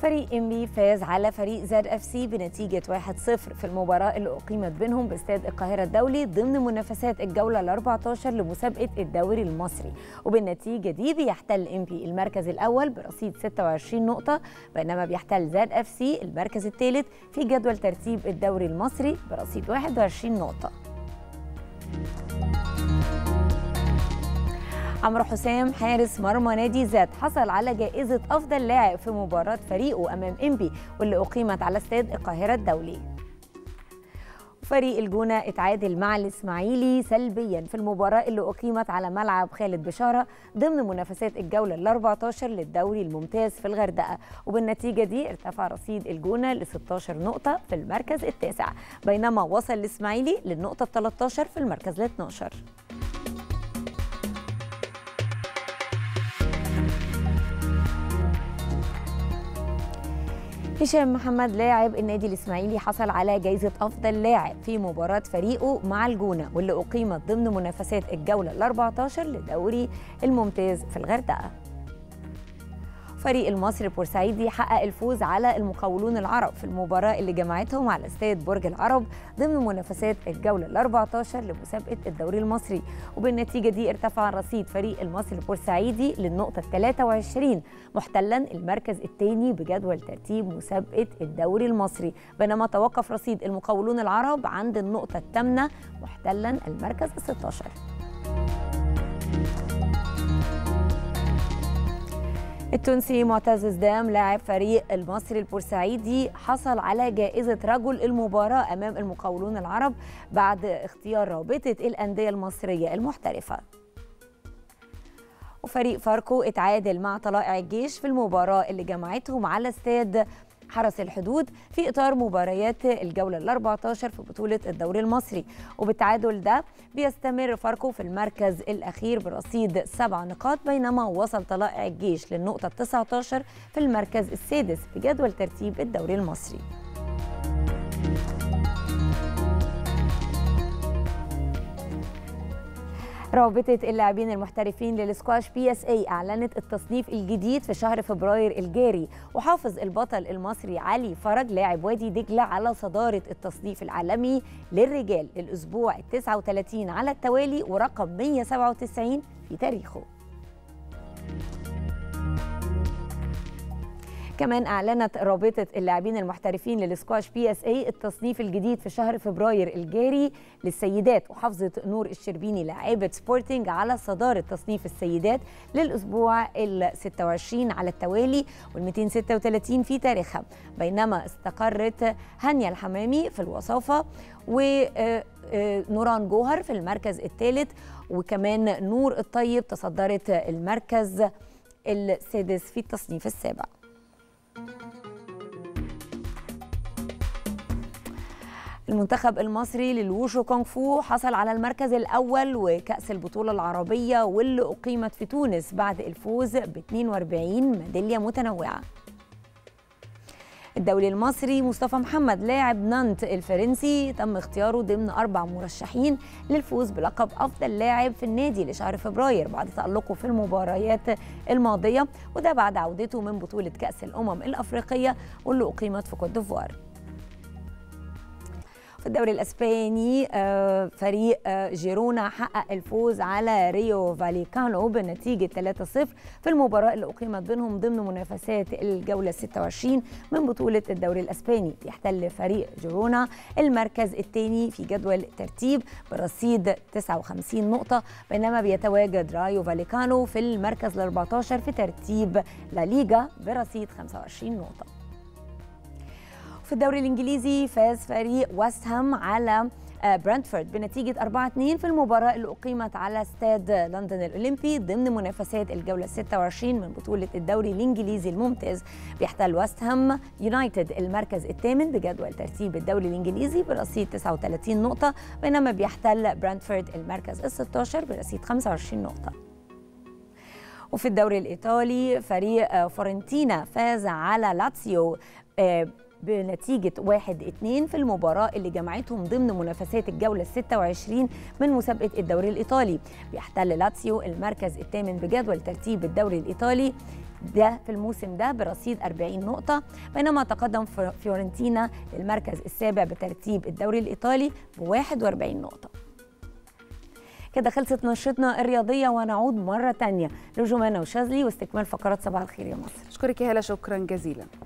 فريق انبي فاز على فريق زد اف سي بنتيجة 1-0 في المباراة اللي أقيمت بينهم باستاد القاهرة الدولي ضمن منافسات الجولة ال 14 لمسابقة الدوري المصري وبالنتيجة دي بيحتل انبي المركز الأول برصيد 26 نقطة بينما بيحتل زد اف سي المركز الثالث في جدول ترتيب الدوري المصري برصيد 21 نقطة عمرو حسام حارس مرمى نادي زاد حصل على جائزة أفضل لاعب في مباراة فريقه أمام إنبي واللي أقيمت على استاد القاهرة الدولي فريق الجونة اتعادل مع الإسماعيلي سلبيا في المباراة اللي أقيمت على ملعب خالد بشارة ضمن منافسات الجولة ال 14 للدوري الممتاز في الغردقة وبالنتيجة دي ارتفع رصيد الجونة ل 16 نقطة في المركز التاسع بينما وصل الإسماعيلي للنقطة 13 في المركز ال 12 هشام محمد لاعب النادي الاسماعيلي حصل على جائزة أفضل لاعب في مباراة فريقه مع الجونة واللي أقيمت ضمن منافسات الجولة ال 14 للدوري الممتاز في الغردقة. فريق المصري البورسعيدي حقق الفوز على المقاولون العرب في المباراة اللي جمعتهم على استاد برج العرب ضمن منافسات الجولة ال 14 لمسابقة الدوري المصري وبالنتيجة دي ارتفع رصيد فريق المصري البورسعيدي للنقطة 23 محتلا المركز الثاني بجدول ترتيب مسابقة الدوري المصري بينما توقف رصيد المقاولون العرب عند النقطة الثامنة محتلا المركز ال 16 التونسي معتز زدام لاعب فريق المصري البورسعيدي حصل على جائزة رجل المباراة أمام المقاولون العرب بعد اختيار رابطة الأندية المصرية المحترفة وفريق فاركو اتعادل مع طلائع الجيش في المباراة اللي جمعتهم على استاد حرس الحدود في اطار مباريات الجوله ال 14 في بطوله الدوري المصري وبالتعادل ده بيستمر فاركو في المركز الاخير برصيد سبع نقاط بينما وصل طلائع الجيش للنقطه 19 في المركز السادس بجدول ترتيب الدوري المصري رابطة اللاعبين المحترفين للسكواش بي اس اي اعلنت التصنيف الجديد في شهر فبراير الجاري وحافظ البطل المصري علي فرج لاعب وادي دجلة على صدارة التصنيف العالمي للرجال للاسبوع ال 39 على التوالي ورقم 197 في تاريخه كمان اعلنت رابطه اللاعبين المحترفين للسكواش بي اس اي التصنيف الجديد في شهر فبراير الجاري للسيدات وحافظه نور الشربيني لاعبه سبورتنج على صداره تصنيف السيدات للاسبوع ال 26 على التوالي وال 236 في تاريخها بينما استقرت هانيا الحمامي في الوصافه و نوران جوهر في المركز الثالث وكمان نور الطيب تصدرت المركز السادس في التصنيف السابع المنتخب المصري للوشو كونغ فو حصل على المركز الأول وكأس البطولة العربية واللي أقيمت في تونس بعد الفوز ب 42 ميدالية متنوعة الدولي المصري مصطفى محمد لاعب نانت الفرنسي تم اختياره ضمن أربع مرشحين للفوز بلقب أفضل لاعب في النادي لشهر فبراير بعد تألقه في المباريات الماضية وده بعد عودته من بطولة كأس الأمم الأفريقية واللي أقيمت في كوت ديفوار في الدوري الاسباني فريق جيرونا حقق الفوز على ريو فاليكانو بنتيجه 3-0 في المباراه اللي اقيمت بينهم ضمن منافسات الجوله 26 من بطوله الدوري الاسباني يحتل فريق جيرونا المركز الثاني في جدول الترتيب برصيد 59 نقطه بينما بيتواجد رايو فاليكانو في المركز ال 14 في ترتيب لا ليجا برصيد 25 نقطه في الدوري الانجليزي فاز فريق ويست هام على برنتفورد بنتيجة 4-2 في المباراة اللي أقيمت على استاد لندن الأولمبي ضمن منافسات الجولة 26 من بطولة الدوري الإنجليزي الممتاز بيحتل ويست هام يونايتد المركز الثامن بجدول ترتيب الدوري الإنجليزي برصيد 39 نقطة بينما بيحتل برنتفورد المركز ال 16 برصيد 25 نقطة وفي الدوري الإيطالي فريق فورنتينا فاز على لاتسيو بنتيجة 1-2 في المباراة اللي جمعتهم ضمن منافسات الجولة 26 من مسابقة الدوري الإيطالي بيحتل لاتسيو المركز الثامن بجدول ترتيب الدوري الإيطالي ده في الموسم ده برصيد 40 نقطة بينما تقدم فيورنتينا للمركز السابع بترتيب الدوري الإيطالي ب 41 نقطة كده خلصت نشرتنا الرياضية ونعود مرة تانية لجمانة وشاذلي واستكمال فقرات صباح الخير يا مصر أشكرك يا هلا شكرا جزيلا